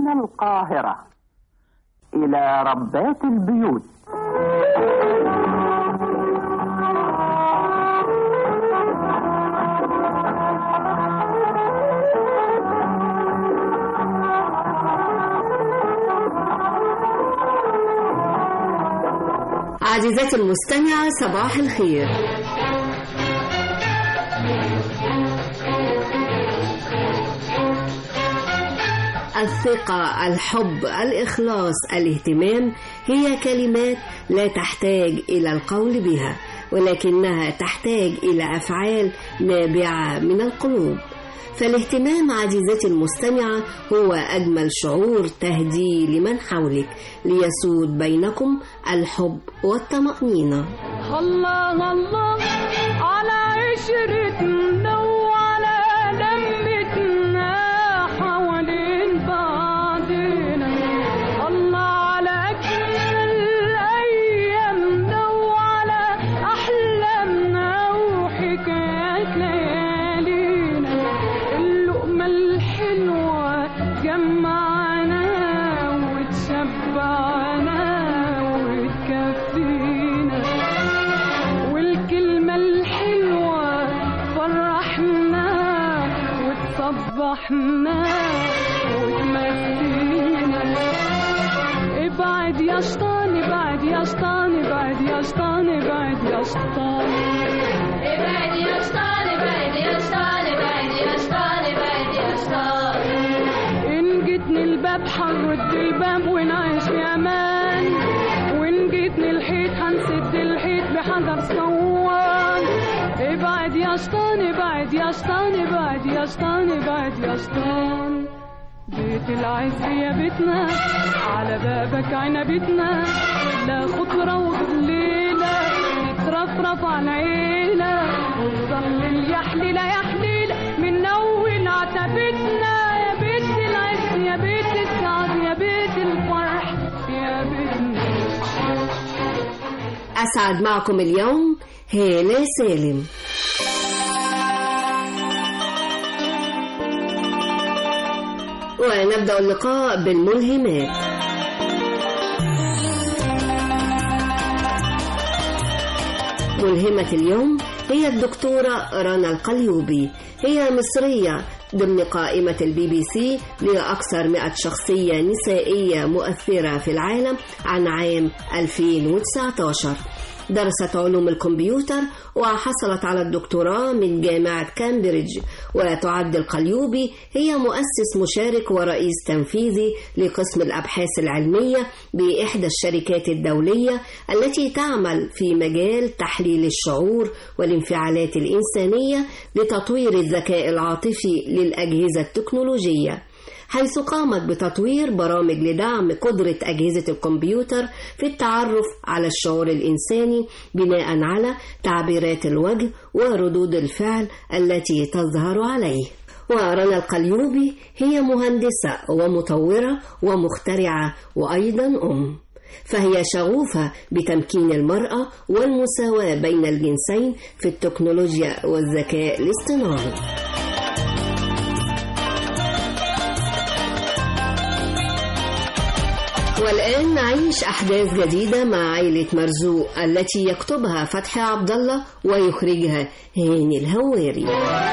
من القاهرة إلى ربات البيوت عزيزتي المستمعة صباح الخير الثقة الحب الإخلاص الاهتمام هي كلمات لا تحتاج إلى القول بها ولكنها تحتاج إلى أفعال نابعة من القلوب فالاهتمام عزيزتي المستمعة هو أجمل شعور تهديه لمن حولك ليسود بينكم الحب والطمأنينة الله الله على عشرتنا وعلى لمتنا حوالين بعضنا الله على أجمل أيامنا وعلى أحلامنا وحكايات ليالينا اللقمة الحلوة جمعنا وتشبعنا وتكفينا والكلمة الحلوة فرحنا وتصبحنا وتمسينا ابعد يا شيطان ابعد يا شيطان ابعد يا شيطان ابعد يا شيطان ابعد يا شيطان ابعد يا شيطان ابعد يا شيطان ابعد يا شيطان إن جيتني الباب حنرد الباب ونعيش في أمان وإن جيتني الحيط هنسد الحيط بحجر صوان ابعد يا شيطان ابعد يا شيطان ابعد يا شيطان ابعد يا شيطان بيت العز يا بيتنا على بابك عنبتنا لا خضرة وظليلة تترفرف على العيلة ونظلل يا حليلة يا حليلة من أول عتبتنا يا بيت العز يا بيت السعد يا بيت الفرح يا بيتنا أسعد معكم اليوم هالة سالم ونبدأ اللقاء بالملهمات ملهمة اليوم هي الدكتورة رنا القليوبي هي مصرية ضمن قائمة البي بي سي لأكثر مئة شخصية نسائية مؤثرة في العالم عن عام 2019 درست علوم الكمبيوتر وحصلت على الدكتوراه من جامعة كامبريدج وتعد القليوبي هي مؤسس مشارك ورئيس تنفيذي لقسم الأبحاث العلمية بإحدى الشركات الدولية التي تعمل في مجال تحليل الشعور والانفعالات الإنسانية لتطوير الذكاء العاطفي للأجهزة التكنولوجية حيث قامت بتطوير برامج لدعم قدرة أجهزة الكمبيوتر في التعرف على الشعور الإنساني بناء على تعبيرات الوجه وردود الفعل التي تظهر عليه ورنا القليوبي هي مهندسة ومطورة ومخترعة وأيضا أم فهي شغوفة بتمكين المرأة والمساواة بين الجنسين في التكنولوجيا والذكاء الاصطناعي والآن نعيش أحداث جديدة مع عائلة مرزوق التي يكتبها فتحي عبد الله ويخرجها هاني الهواري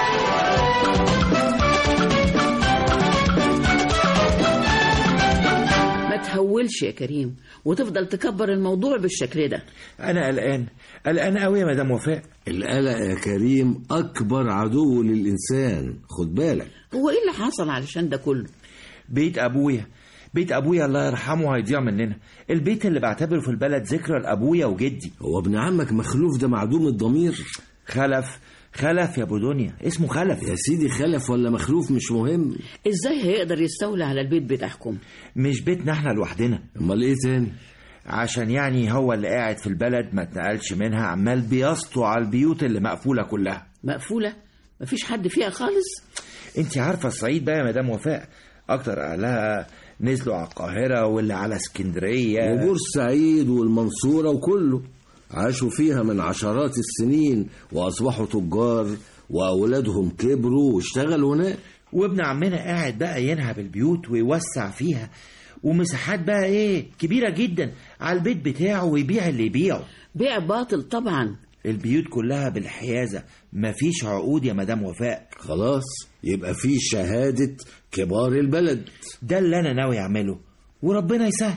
ما تهولش يا كريم وتفضل تكبر الموضوع بالشكل ده انا قلقان قلقان قوي يا مدام وفاء القلق يا كريم أكبر عدو للإنسان خد بالك هو ايه اللي حصل علشان ده كله بيت ابويا بيت ابويا الله يرحمه هيضيع مننا البيت اللي بعتبره في البلد ذكرى لابويا وجدي هو ابن عمك مخلوف ده معدوم الضمير خلف خلف يا ابو دنيا اسمه خلف يا سيدي خلف ولا مخلوف مش مهم ازاي هيقدر يستولي على البيت بتاعكم مش بيتنا احنا لوحدنا امال ايه تاني عشان يعني هو اللي قاعد في البلد ما اتنقلش منها عمال بيسطو على البيوت اللي مقفولة كلها مقفولة مفيش حد فيها خالص انت عارفة الصعيد بقى يا مدام وفاء اكتر اهلها نزلوا على القاهرة واللي على اسكندرية وبورسعيد والمنصورة وكله عاشوا فيها من عشرات السنين وأصبحوا تجار وأولادهم كبروا واشتغلوا هناك وابن عمنا قاعد بقى ينهب البيوت ويوسع فيها ومساحات بقى ايه كبيرة جدا على البيت بتاعه ويبيع اللي يبيعه بيع باطل طبعا البيوت كلها بالحيازة مفيش عقود يا مدام وفاء خلاص يبقى في شهادة كبار البلد ده اللي انا ناوي اعمله وربنا يسهل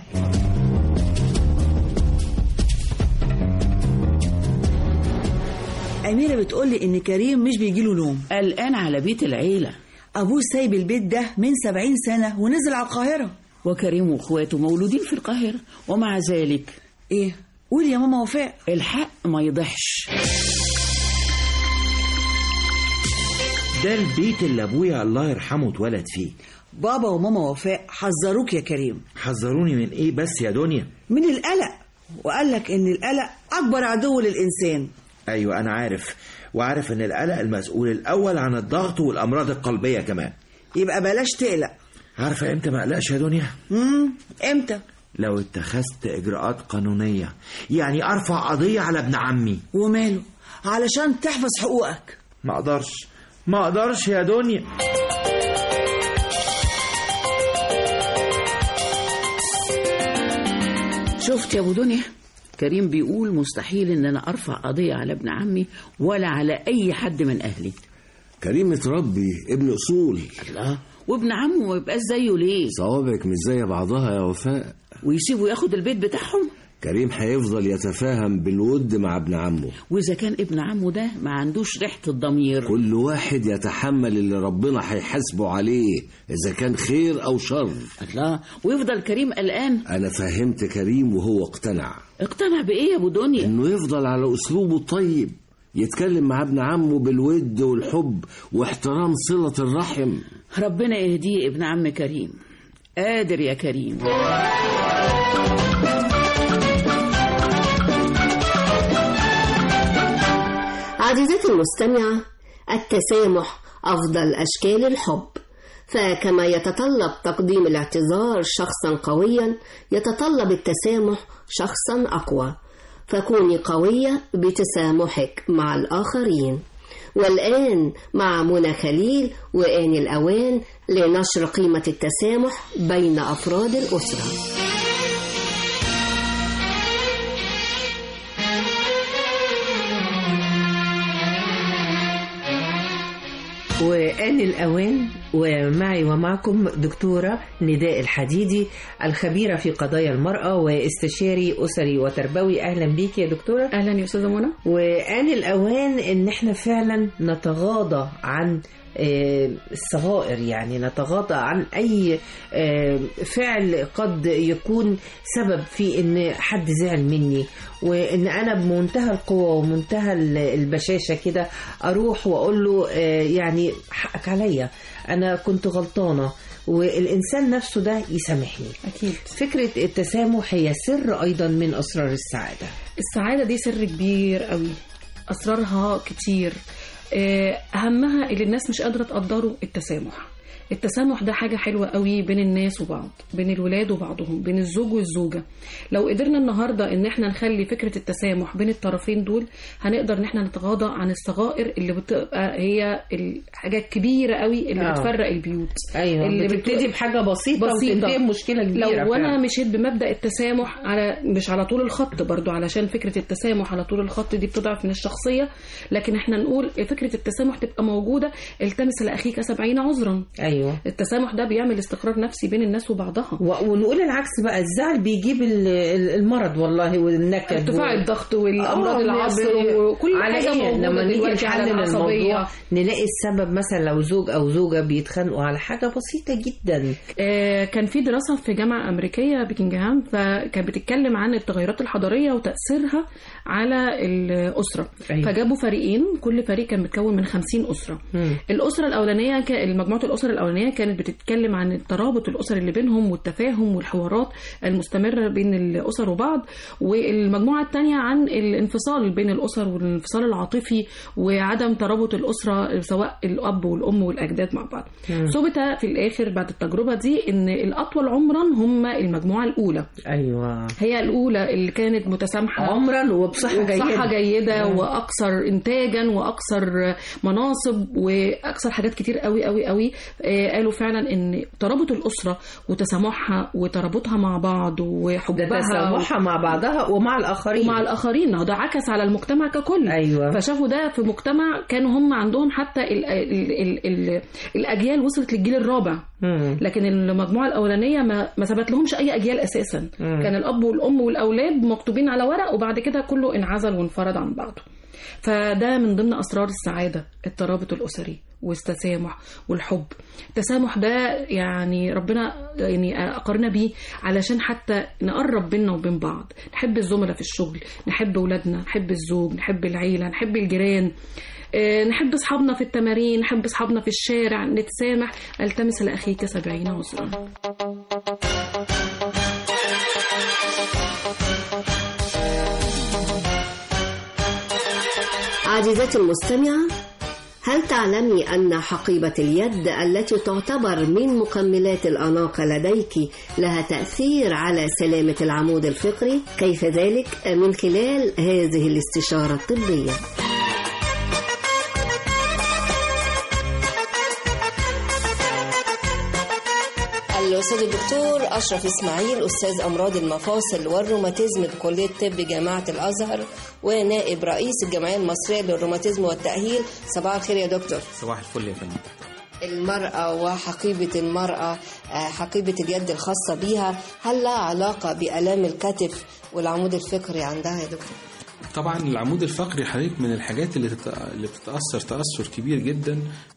أميرة بتقولي إن كريم مش بيجيله نوم قلقان على بيت العيلة أبوه سايب البيت ده من سبعين سنة ونزل على القاهرة وكريم واخواته مولودين في القاهرة ومع ذلك إيه قولي يا ماما وفاء الحق ما يضحش ده البيت اللي ابويا الله يرحمه اتولد فيه بابا وماما وفاء حذروك يا كريم حذروني من ايه بس يا دنيا من القلق وقال لك إن القلق أكبر عدو للإنسان ايوه انا عارف وعارف ان القلق المسؤول الاول عن الضغط والامراض القلبيه كمان يبقى بلاش تقلق عارفه امتى ما اقلقش يا دنيا امم امتى لو اتخذت اجراءات قانونيه يعني ارفع قضيه على ابن عمي وماله علشان تحفظ حقوقك ما اقدرش ما اقدرش يا دنيا شفت يا ابو دنيا كريم بيقول مستحيل ان انا ارفع قضية على ابن عمي ولا على اي حد من اهلي كريم متربي ابن أصول الله وابن عمه ما يبقاش زيه ليه صوابعك مش زي بعضها يا وفاء ويسيبه ياخد البيت بتاعهم كريم هيفضل يتفاهم بالود مع ابن عمه واذا كان ابن عمه ده ما عندوش ريحة الضمير كل واحد يتحمل اللي ربنا هيحاسبه عليه إذا كان خير أو شر الله ويفضل كريم قلقان أنا فهمت كريم وهو اقتنع اقتنع بايه يا ابو دنيا إنه يفضل على أسلوبه الطيب يتكلم مع ابن عمه بالود والحب واحترام صلة الرحم ربنا يهديه ابن عم كريم قادر يا كريم عزيزتي المستمعة التسامح أفضل أشكال الحب فكما يتطلب تقديم الاعتذار شخصا قويا يتطلب التسامح شخصا أقوى فكوني قوية بتسامحك مع الآخرين والآن مع منى خليل وآن الأوان لنشر قيمة التسامح بين أفراد الأسرة وآن الأوان ومعي ومعكم دكتورة نداء الحديدي الخبيرة في قضايا المرأة واستشاري أسري وتربوي أهلا بيك يا دكتورة اهلا يا استاذه منى وآن الأوان إن احنا فعلا نتغاضى عن آه، الصغائر يعني نتغاضى عن أي آه، فعل قد يكون سبب في إن حد زعل مني وإن أنا بمنتهى القوة ومنتهى ال- البشاشة كده أروح وأقول له آه، يعني حقك عليا أنا كنت غلطانة والإنسان نفسه ده يسامحني اكيد فكرة التسامح هي سر أيضا من أسرار السعادة السعاده دي سر كبير قوي اسرارها كتير آه، اهمها اللي الناس مش قادره تقدره التسامح التسامح ده حاجة حلوة قوي بين الناس وبعض بين الولاد وبعضهم بين الزوج والزوجة لو قدرنا النهاردة ان احنا نخلي فكرة التسامح بين الطرفين دول هنقدر ان احنا نتغاضى عن الصغائر اللي بتبقى هي الحاجة الكبيرة قوي اللي آه. بتفرق البيوت أيوة اللي بتبتدي بتبقى- بحاجة بسيطة, بسيطة. وتنتهي بمشكلة كبيرة لو انا فعلا. مشيت بمبدا التسامح على مش على طول الخط برضو علشان فكره التسامح على طول الخط دي بتضعف من الشخصيه لكن احنا نقول فكره التسامح تبقى موجوده التمس لاخيك سبعين عذرا أيوة التسامح ده بيعمل استقرار نفسي بين الناس وبعضها و- ونقول العكس بقى الزعل بيجيب ال- ال- المرض والله والنكد ارتفاع و- الضغط والامراض آه، العصر ب- وكل على حاجه إيه؟ موجوده لما نيجي دلوقتي على نحلل الموضوع العصبيه نلاقي السبب مثلا لو زوج او زوجه بيتخانقوا على حاجه بسيطه جدا آه، كان في دراسة في جامعة أمريكية بكنجهام فكانت بتتكلم عن التغيرات الحضارية وتأثيرها على الأسرة أيوة. فجابوا فريقين كل فريق كان متكون من 50 أسرة مم. الأسرة الأولانية ك- مجموعة الأسر الاولانيه كانت بتتكلم عن الترابط الاسري اللي بينهم والتفاهم والحوارات المستمره بين الاسر وبعض والمجموعه الثانيه عن الانفصال بين الاسر والانفصال العاطفي وعدم ترابط الاسره سواء الاب والام والاجداد مع بعض مم. ثبت في الاخر بعد التجربه دي ان الاطول عمرا هم المجموعه الاولى ايوه هي الاولى اللي كانت متسامحه عمرا وبصحه جيده صحة جيدة مم. وأكثر إنتاجا وأكثر مناصب وأكثر حاجات كتير قوي قوي قوي آه، قالوا فعلا إن ترابط الأسرة وتسامحها وترابطها مع بعض ده وحبها تسامحها مع بعضها ومع الاخرين ومع الآخرين ما هو ده عكس على المجتمع ككل ايوه فشافوا ده في مجتمع كانوا هم عندهم حتى ال ال ال ال الأجيال وصلت للجيل الرابع مم. لكن المجموعة الأولانية ما, ما ثبت لهمش أي أجيال أساسا مم. كان الأب والأم والأولاد مكتوبين على ورق وبعد كده كله انعزل وانفرد عن بعضه فده من ضمن أسرار السعادة الترابط الأسري والتسامح والحب التسامح ده يعني ربنا يعني أقرنا بيه علشان حتى نقرب بينا وبين بعض نحب الزملاء في الشغل نحب ولادنا نحب الزوج نحب العيلة نحب الجيران آه، نحب اصحابنا في التمارين نحب اصحابنا في الشارع نتسامح التمس لاخيك سبعين عذرا عزيزتي المستمعة هل تعلمي أن حقيبة اليد التي تعتبر من مكملات الأناقة لديك لها تأثير على سلامة العمود الفقري؟ كيف ذلك؟ من خلال هذه الاستشارة الطبية. الأستاذ الدكتور أشرف إسماعيل أستاذ أمراض المفاصل والروماتيزم بكلية طب جامعة الأزهر ونائب رئيس الجمعية المصرية للروماتيزم والتأهيل صباح الخير يا دكتور صباح الفل يا فندم المرأة وحقيبة المرأة آه، حقيبة اليد الخاصة بيها هل لها علاقة بآلام الكتف والعمود الفقري عندها يا دكتور؟ طبعا العمود الفقري حضرتك من الحاجات اللي تت- اللي بتتاثر تاثر كبير جدا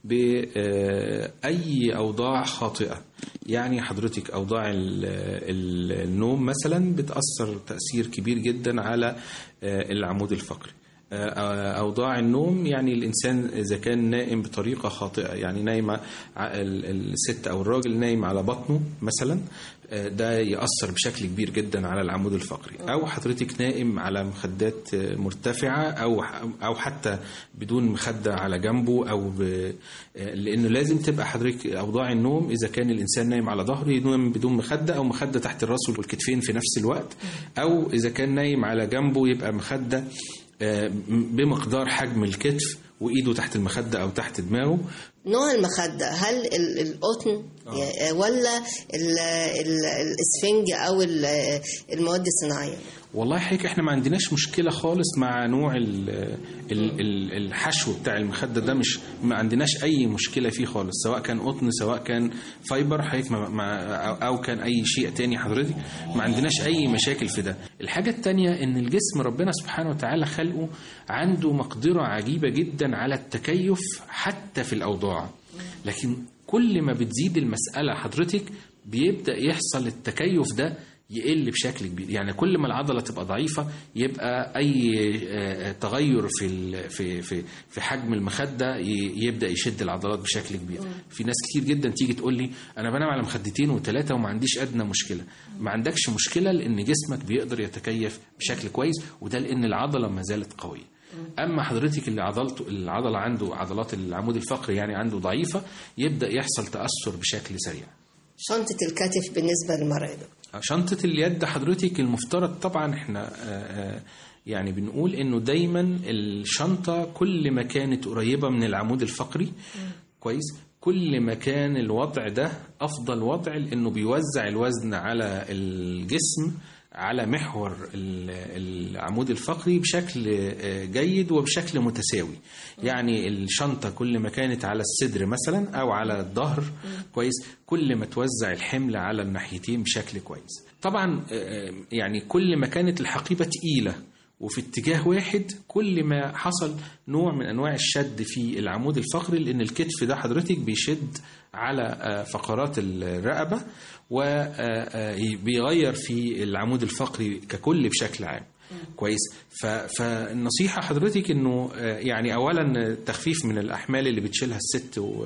باي اوضاع خاطئه يعني حضرتك اوضاع ال- ال- النوم مثلا بتاثر تاثير كبير جدا على آه، العمود الفقري آه، أوضاع النوم يعني الإنسان إذا كان نائم بطريقة خاطئة يعني نايم ع- ال- الست أو الراجل نايم على بطنه مثلا آه، ده يأثر بشكل كبير جدا على العمود الفقري أو حضرتك نائم على مخدات آه، مرتفعة أو أو حتى بدون مخدة على جنبه أو ب... آه، لأنه لازم تبقى حضرتك أوضاع النوم إذا كان الإنسان نايم على ظهره ينام بدون مخدة أو مخدة تحت الرأس والكتفين في نفس الوقت أو إذا كان نايم على جنبه يبقى مخدة آه، بمقدار حجم الكتف وايده تحت المخده او تحت دماغه نوع المخدة هل ال- القطن يا- ولا ال- ال- الاسفنج أو ال- المواد الصناعية؟ والله حقيقة احنا ما عندناش مشكلة خالص مع نوع ال ال ال الحشو بتاع المخدة ده مش ما عندناش أي مشكلة فيه خالص سواء كان قطن سواء كان فايبر حضرتك ما ما أو- أو كان أي شيء تاني حضرتك ما عندناش أي مشاكل في ده الحاجة التانية إن الجسم ربنا سبحانه وتعالى خلقه عنده مقدرة عجيبة جدا على التكيف حتى في الأوضاع لكن كل ما بتزيد المسألة حضرتك بيبدأ يحصل التكيف ده يقل بشكل كبير يعني كل ما العضله تبقى ضعيفه يبقى اي آه، تغير في ال- في في في حجم المخده ي- يبدا يشد العضلات بشكل كبير في ناس كتير جدا تيجي تقول لي انا بنام على مخدتين وثلاثه وما عنديش ادنى مشكله ما عندكش مشكله لان جسمك بيقدر يتكيف بشكل كويس وده لان العضله ما زالت قويه اما حضرتك اللي عضلته العضله عنده عضلات العمود الفقري يعني عنده ضعيفه يبدا يحصل تاثر بشكل سريع شنطة الكتف بالنسبة للمرأة يا دكتور. شنطة اليد حضرتك المفترض طبعا احنا آه، آه، يعني بنقول انه دايما الشنطة كل ما كانت قريبة من العمود الفقري كويس كل ما كان الوضع ده افضل وضع لانه بيوزع الوزن على الجسم على محور ال- العمود الفقري بشكل آه، جيد وبشكل متساوي يعني الشنطة كل ما كانت على الصدر مثلا أو على الظهر كويس كل ما توزع الحمل على الناحيتين بشكل كويس طبعا آه، يعني كل ما كانت الحقيبة تقيلة وفي اتجاه واحد كل ما حصل نوع من انواع الشد في العمود الفقري لان الكتف ده حضرتك بيشد على آه، فقرات الرقبه وبيغير في العمود الفقري ككل بشكل عام كويس ف- فالنصيحه حضرتك انه آه، يعني اولا تخفيف من الاحمال اللي بتشيلها الست و-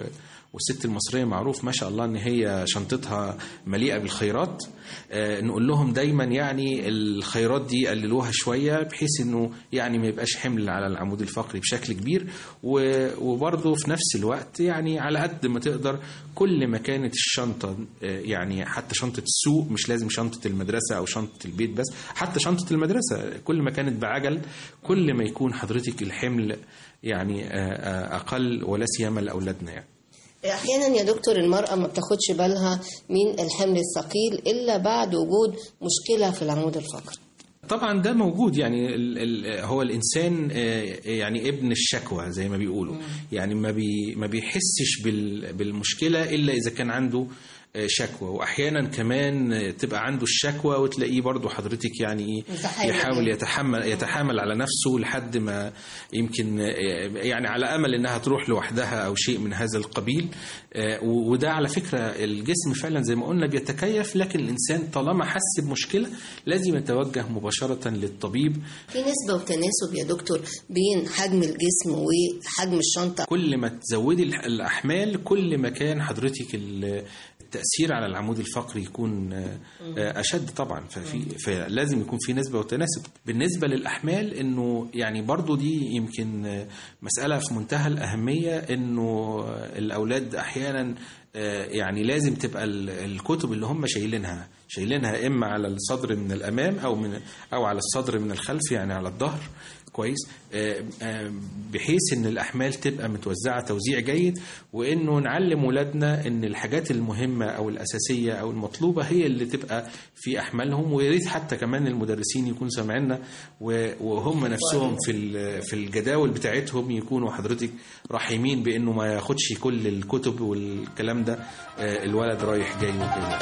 والست المصريه معروف ما شاء الله ان هي شنطتها مليئه بالخيرات آه، نقول لهم دايما يعني الخيرات دي قللوها شويه بحيث انه يعني ما يبقاش حمل على العمود الفقري بشكل كبير و- وبرضه في نفس الوقت يعني على قد ما تقدر كل ما كانت الشنطه آه، يعني حتى شنطه السوق مش لازم شنطه المدرسه او شنطه البيت بس حتى شنطه المدرسه كل ما كانت بعجل كل ما يكون حضرتك الحمل يعني آه، آه، اقل ولا سيما لاولادنا يعني احيانا يا دكتور المراه ما بتاخدش بالها من الحمل الثقيل الا بعد وجود مشكله في العمود الفقري طبعا ده موجود يعني ال ال هو الانسان آه، يعني ابن الشكوى زي ما بيقولوا يعني ما بي ما بيحسش بال بالمشكله الا اذا كان عنده آه، شكوى واحيانا كمان آه، تبقى عنده الشكوى وتلاقيه برضو حضرتك يعني ايه متحامل يحاول يعني. يتحمل يتحامل على نفسه لحد ما يمكن آه، يعني على امل انها تروح لوحدها او شيء من هذا القبيل آه، و- وده على فكره الجسم فعلا زي ما قلنا بيتكيف لكن الانسان طالما حس بمشكله لازم يتوجه مباشره للطبيب في نسبه وتناسب يا دكتور بين حجم الجسم وحجم الشنطه كل ما تزودي الح- الاحمال كل ما كان حضرتك ال- التاثير على العمود الفقري يكون آه، آه، اشد طبعا ففي فلازم يكون في نسبه وتناسب بالنسبه للاحمال انه يعني برضو دي يمكن آه، مساله في منتهى الاهميه انه آه، الاولاد احيانا آه، يعني لازم تبقى ال- الكتب اللي هم شايلينها شايلينها اما على الصدر من الامام او من او على الصدر من الخلف يعني على الظهر كويس آه، آه، بحيث ان الاحمال تبقى متوزعه توزيع جيد وانه نعلم ولادنا ان الحاجات المهمه او الاساسيه او المطلوبه هي اللي تبقى في احمالهم ويا ريت حتى كمان المدرسين يكونوا سامعيننا و- وهم نفسهم في ال- في الجداول بتاعتهم يكونوا حضرتك رحيمين بانه ما ياخدش كل الكتب والكلام ده آه، الولد رايح جاي وكده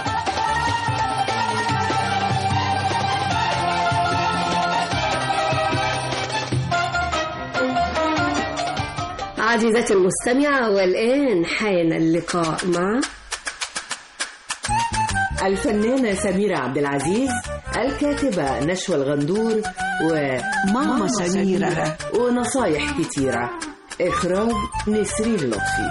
عزيزتي المستمعة والآن حان اللقاء مع الفنانة سميرة عبد العزيز الكاتبة نشوى الغندور وماما سميرة. ونصايح كتيرة إخراج نسرين لطفي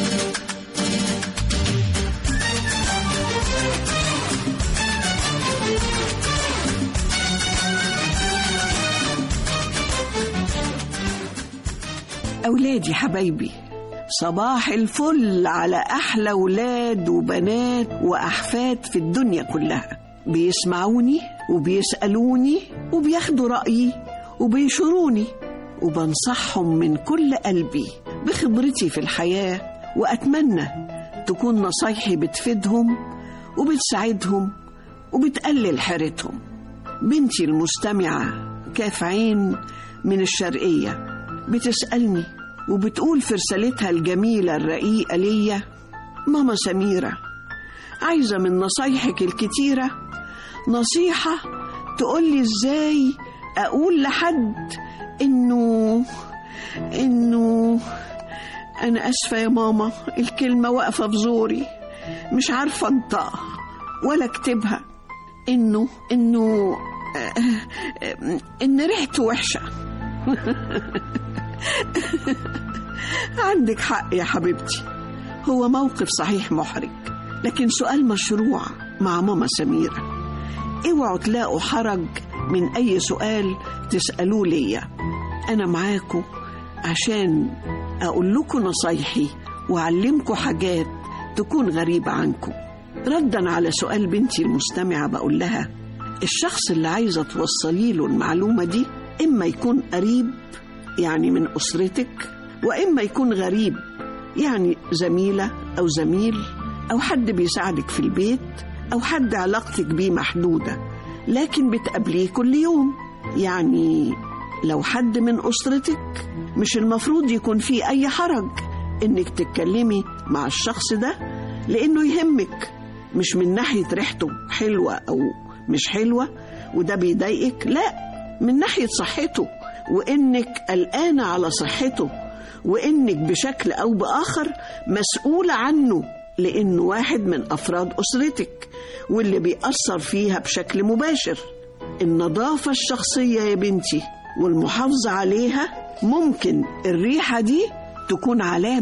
أولادي حبايبي صباح الفل على أحلى ولاد وبنات وأحفاد في الدنيا كلها بيسمعوني وبيسألوني وبياخدوا رأيي وبيشوروني وبنصحهم من كل قلبي بخبرتي في الحياة وأتمنى تكون نصايحي بتفيدهم وبتساعدهم وبتقلل حيرتهم بنتي المستمعة كاف عين من الشرقية بتسألني وبتقول في رسالتها الجميلة الرقيقة ليا ماما سميرة عايزة من نصايحك الكتيرة نصيحة تقولي ازاي أقول لحد إنه إنه أنا أسفة يا ماما الكلمة واقفة في زوري مش عارفة أنطقها ولا أكتبها إنه إنه آه، آه، إن ريحته وحشة عندك حق يا حبيبتي هو موقف صحيح محرج لكن سؤال مشروع مع ماما سميرة اوعوا تلاقوا حرج من أي سؤال تسألوه ليا أنا معاكم عشان أقول لكم نصايحي وأعلمكم حاجات تكون غريبة عنكم ردا على سؤال بنتي المستمعة بقول لها الشخص اللي عايزة توصلي له المعلومة دي إما يكون قريب يعني من أسرتك وإما يكون غريب يعني زميلة أو زميل أو حد بيساعدك في البيت أو حد علاقتك بيه محدودة لكن بتقابليه كل يوم يعني لو حد من أسرتك مش المفروض يكون فيه أي حرج إنك تتكلمي مع الشخص ده لأنه يهمك مش من ناحية ريحته حلوة أو مش حلوة وده بيضايقك لا من ناحية صحته وإنك قلقانة على صحته وإنك بشكل أو بآخر مسؤولة عنه لأنه واحد من أفراد أسرتك واللي بيأثر فيها بشكل مباشر النظافة الشخصية يا بنتي والمحافظة عليها ممكن الريحة دي تكون علامة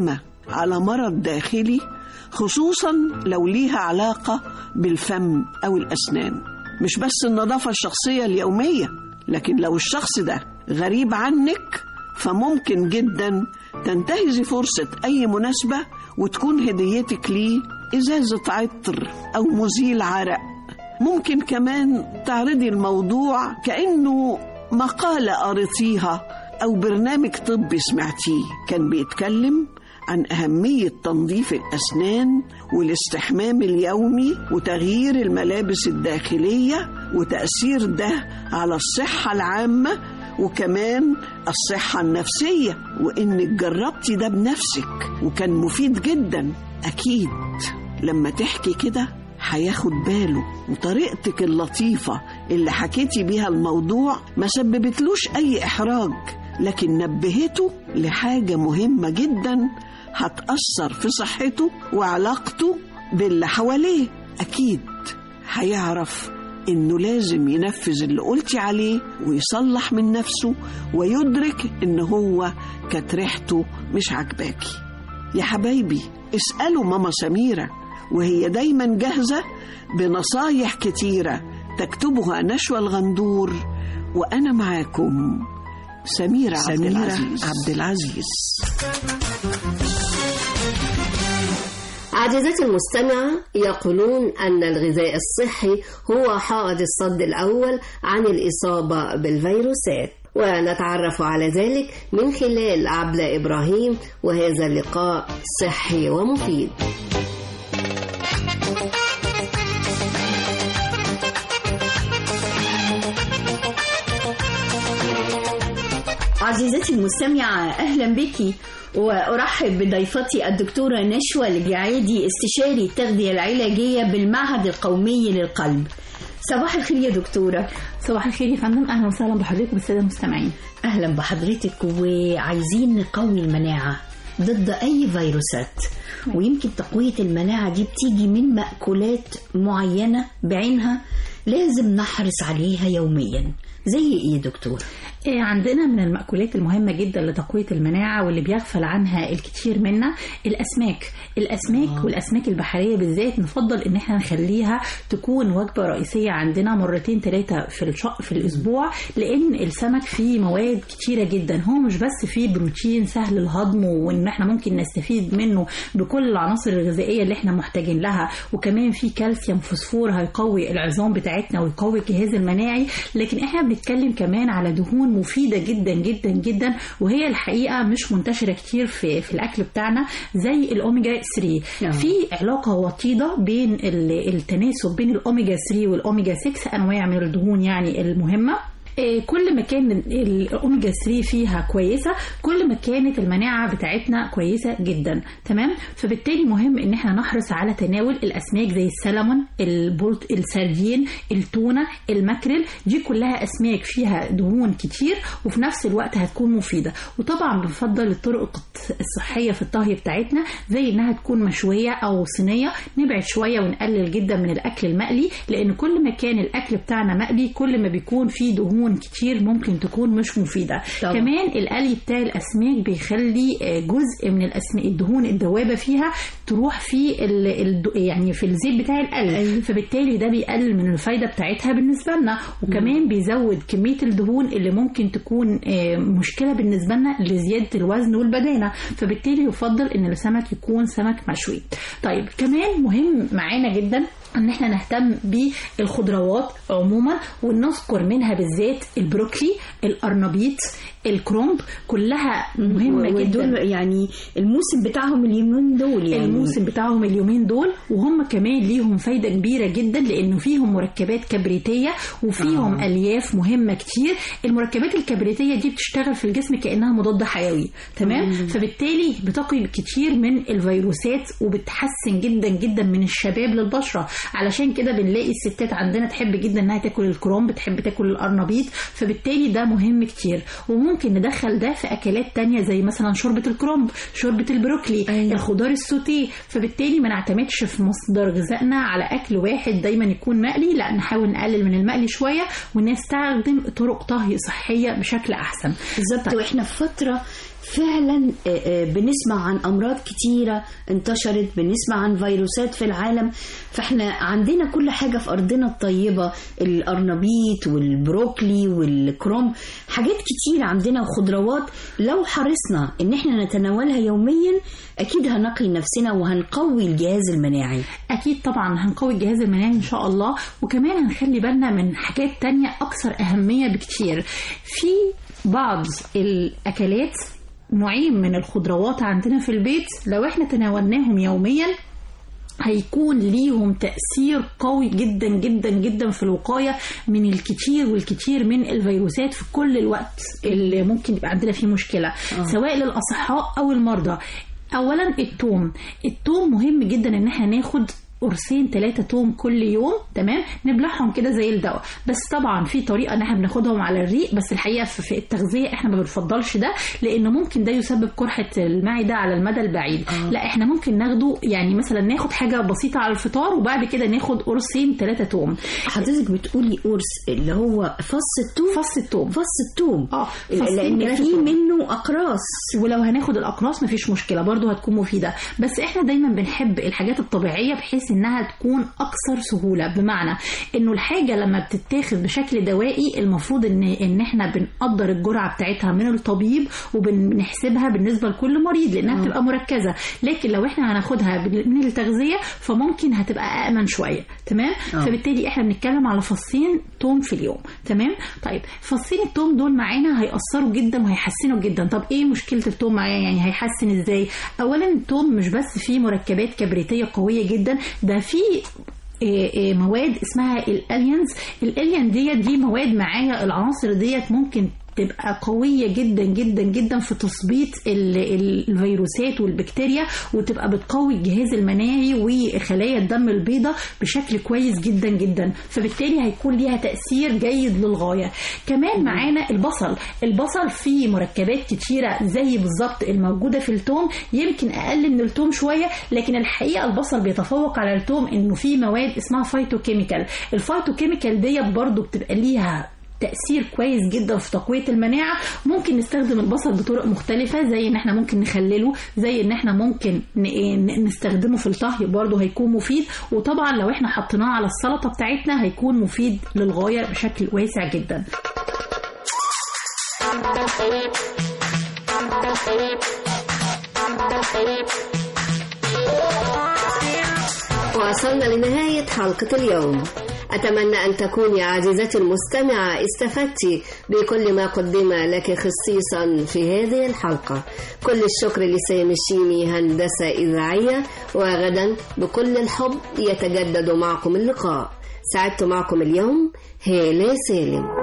على مرض داخلي خصوصا لو ليها علاقة بالفم أو الأسنان مش بس النظافة الشخصية اليومية لكن لو الشخص ده غريب عنك فممكن جدا تنتهزي فرصة أي مناسبة وتكون هديتك ليه إزازة عطر أو مزيل عرق ممكن كمان تعرضي الموضوع كأنه مقالة قريتيها أو برنامج طبي سمعتيه كان بيتكلم عن أهمية تنظيف الأسنان والاستحمام اليومي وتغيير الملابس الداخلية وتأثير ده على الصحة العامة وكمان الصحة النفسية وإنك جربتي ده بنفسك وكان مفيد جدا أكيد لما تحكي كده هياخد باله وطريقتك اللطيفة اللي حكيتي بيها الموضوع ما سببتلوش أي إحراج لكن نبهته لحاجة مهمة جدا هتأثر في صحته وعلاقته باللي حواليه أكيد هيعرف إنه لازم ينفذ اللي قلتي عليه ويصلح من نفسه ويدرك إن هو كانت ريحته مش عجباكي يا حبايبي اسألوا ماما سميرة وهي دايما جاهزة بنصايح كتيرة تكتبها نشوى الغندور وأنا معاكم سميرة, عبد سميرة العزيز, عبد العزيز. عزيزتي المستمعة يقولون أن الغذاء الصحي هو حائط الصد الأول عن الإصابة بالفيروسات ونتعرف على ذلك من خلال عبلة إبراهيم وهذا اللقاء صحي ومفيد عزيزتي المستمعة أهلا بك وأرحب بضيفتي الدكتورة نشوى الجعيدي استشاري التغذية العلاجية بالمعهد القومي للقلب صباح الخير يا دكتورة صباح الخير يا فندم أهلا وسهلا بحضرتك بالسادة المستمعين أهلا بحضرتك وعايزين نقوي المناعة ضد أي فيروسات ويمكن تقوية المناعة دي بتيجي من مأكولات معينة بعينها لازم نحرص عليها يوميا زي ايه يا دكتور؟ إيه عندنا من المأكولات المهمة جدا لتقوية المناعة واللي بيغفل عنها الكثير منا الأسماك الأسماك آه. والأسماك البحرية بالذات نفضل إن احنا نخليها تكون وجبة رئيسية عندنا مرتين ثلاثة في الشق في الأسبوع لأن السمك فيه مواد كتيرة جدا هو مش بس فيه بروتين سهل الهضم وإن احنا ممكن نستفيد منه بكل العناصر الغذائية اللي احنا محتاجين لها وكمان فيه كالسيوم فوسفور هيقوي العظام بتاعتنا ويقوي الجهاز المناعي لكن احنا بنتكلم كمان على دهون مفيدة جدا جدا جدا وهي الحقيقة مش منتشرة كتير في, في الأكل بتاعنا زي الأوميجا 3 نعم. في علاقة وطيدة بين ال- التناسب بين الأوميجا 3 والأوميجا 6 أنواع من الدهون يعني المهمة إيه، كل ما كان الاوميجا 3 فيها كويسه كل ما كانت المناعه بتاعتنا كويسه جدا تمام فبالتالي مهم ان احنا نحرص على تناول الاسماك زي السلمون البولت السردين التونه الماكريل دي كلها اسماك فيها دهون كتير وفي نفس الوقت هتكون مفيده وطبعا بنفضل الطرق الصحيه في الطهي بتاعتنا زي انها تكون مشويه او صينيه نبعد شويه ونقلل جدا من الاكل المقلي لان كل ما كان الاكل بتاعنا مقلي كل ما بيكون فيه دهون كتير ممكن تكون مش مفيده طبعا. كمان القلي بتاع الاسماك بيخلي آه، جزء من الاسماك الدهون الدوابه فيها تروح في ال... ال... يعني في الزيت بتاع القلي فبالتالي ده بيقلل من الفايده بتاعتها بالنسبه لنا وكمان بيزود كميه الدهون اللي ممكن تكون آه، مشكله بالنسبه لنا لزياده الوزن والبدانه فبالتالي يفضل ان السمك يكون سمك مشوي طيب كمان مهم معانا جدا ان احنا نهتم بالخضروات عموما ونذكر منها بالذات البروكلي القرنبيط الكرومب كلها مهمه ودول جدا يعني الموسم بتاعهم اليومين دول يعني الموسم بتاعهم اليومين دول وهم كمان ليهم فايدة كبيرة جدا لأنه فيهم مركبات كبريتية وفيهم آه. آه. ألياف مهمة كتير المركبات الكبريتية دي بتشتغل في الجسم كأنها مضاد حيوي تمام مم. فبالتالي بتقي كتير من الفيروسات وبتحسن جدا جدا من الشباب للبشرة علشان كده بنلاقي الستات عندنا تحب جدا انها تاكل الكروم بتحب تاكل القرنبيط فبالتالي ده مهم كتير وممكن ندخل ده في اكلات تانية زي مثلا شوربة الكرومب شوربة البروكلي أيوة. الخضار السوتيه فبالتالي ما نعتمدش في مصدر غذائنا على اكل واحد دايما يكون مقلي لا نحاول نقلل من المقلي شوية ونستخدم طرق طهي صحية بشكل احسن بالظبط واحنا في فتره فعلا آه، آه، بنسمع عن امراض كتيره انتشرت بنسمع عن فيروسات في العالم فاحنا عندنا كل حاجه في ارضنا الطيبه القرنبيط والبروكلي والكروم حاجات كتير عندنا وخضروات لو حرصنا ان احنا نتناولها يوميا اكيد هنقي نفسنا وهنقوي الجهاز المناعي اكيد طبعا هنقوي الجهاز المناعي ان شاء الله وكمان هنخلي بالنا من حاجات تانية اكثر اهمية بكتير في بعض الاكلات نوعين من الخضروات عندنا في البيت لو احنا تناولناهم يوميا هيكون ليهم تأثير قوي جدا جدا جدا في الوقاية من الكتير والكتير من الفيروسات في كل الوقت اللي ممكن يبقى عندنا فيه مشكلة آه. سواء للأصحاء أو المرضى أولا التوم التوم مهم جدا إن احنا ناخد قرصين ثلاثة توم كل يوم تمام نبلعهم كده زي الدواء بس طبعا في طريقة ان احنا بناخدهم على الريق بس الحقيقة في في التغذية احنا ما بنفضلش ده لانه ممكن ده يسبب قرحة المعدة على المدى البعيد آه. لا احنا ممكن ناخده يعني مثلا ناخد حاجة بسيطة على الفطار وبعد كده ناخد قرصين ثلاثة توم حضرتك بتقولي قرص اللي هو فص التوم فص التوم فص التوم اه لان ثلاثة في توم. منه اقراص ولو هناخد الاقراص مفيش مشكله برضو هتكون مفيده بس احنا دايما بنحب الحاجات الطبيعيه بحيث انها تكون اكثر سهوله بمعنى انه الحاجه لما بتتاخد بشكل دوائي المفروض ان ان احنا بنقدر الجرعه بتاعتها من الطبيب وبنحسبها بالنسبه لكل مريض لانها آه. بتبقى مركزه لكن لو احنا هناخدها بال- من التغذيه فممكن هتبقى امن شويه تمام آه. فبالتالي احنا بنتكلم على فصين توم في اليوم تمام طيب فصين التوم دول معانا هيأثروا جدا وهيحسنوا جدا طب ايه مشكله التوم معايا يعني هيحسن ازاي اولا التوم مش بس فيه مركبات كبريتيه قويه جدا ده فيه إيه إيه مواد اسمها الالينز الالين ديت دي مواد معايا العناصر ديت ممكن تبقى قوية جدا جدا جدا في تثبيط ال- ال- الفيروسات والبكتيريا وتبقى بتقوي الجهاز المناعي وخلايا الدم البيضاء بشكل كويس جدا جدا فبالتالي هيكون ليها تأثير جيد للغاية كمان معانا البصل البصل فيه مركبات كتيرة زي بالظبط الموجودة في التوم يمكن أقل من التوم شوية لكن الحقيقة البصل بيتفوق على التوم إنه فيه مواد اسمها فايتوكيميكال الفايتوكيميكال ديت برضو بتبقى ليها تأثير كويس جدا في تقوية المناعة ممكن نستخدم البصل بطرق مختلفة زي ان احنا ممكن نخلله زي ان احنا ممكن ن- ن- نستخدمه في الطهي برضه هيكون مفيد وطبعا لو احنا حطيناه على السلطة بتاعتنا هيكون مفيد للغاية بشكل واسع جدا وصلنا لنهاية حلقة اليوم أتمنى أن تكوني عزيزتي المستمعة استفدت بكل ما قدم لك خصيصا في هذه الحلقة كل الشكر لسامي الشيمي هندسة إذاعية وغدا بكل الحب يتجدد معكم اللقاء سعدت معكم اليوم هالة سالم